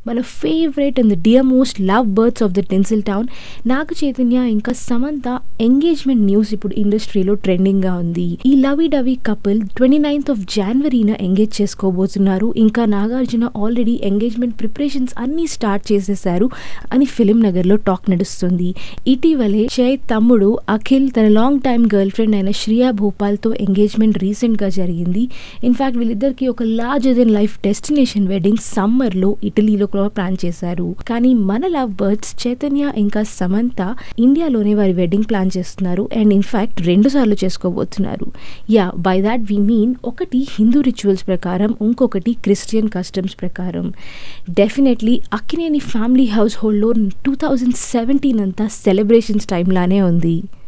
మన favourite and the dear most love birds of the tinsel town Naga Chaitanya ఇంకా Samantha engagement news ఇప్పుడు ఇండస్ట్రీలో ట్రెండింగ్గా ఉంది ఈ lovey dovey couple twenty ninth of జనవరిన ఎంగేజ్ చేసుకోబోతున్నారు ఇంకా నాగార్జున ఆల్రెడీ ఎంగేజ్మెంట్ ప్రిపరేషన్స్ అన్నీ స్టార్ట్ చేసేసారు అని ఫిలిం నగర్లో టాక్ నడుస్తుంది ఇటీవలే చై తమ్ముడు అఖిల్ తన లాంగ్ టైమ్ గర్ల్ ఫ్రెండ్ అయిన శ్రియా భోపాల్తో ఎంగేజ్మెంట్ రీసెంట్గా జరిగింది ఇన్ఫ్యాక్ట్ వీళ్ళిద్దరికి ఒక larger than life destination wedding సమ్మర్లో ఇటలీలో కూడా ప్లాన్ చేశారు కానీ మన లవ్ బర్డ్స్ చైతన్య ఇంకా సమంత ఇండియాలోనే వారి వెడ్డింగ్ ప్లాన్ చేస్తున్నారు అండ్ ఇన్ఫ్యాక్ట్ రెండు సార్లు చేసుకోబోతున్నారు yeah by that we mean ఒకటి హిందూ రిచువల్స్ ప్రకారం ఇంకొకటి క్రిస్టియన్ కస్టమ్స్ ప్రకారం డెఫినెట్లీ అక్కినేని ఫ్యామిలీ హౌస్ హోల్డ్లో టూ థౌజండ్ సెవెంటీన్ అంతా సెలబ్రేషన్స్ టైంలానే ఉంది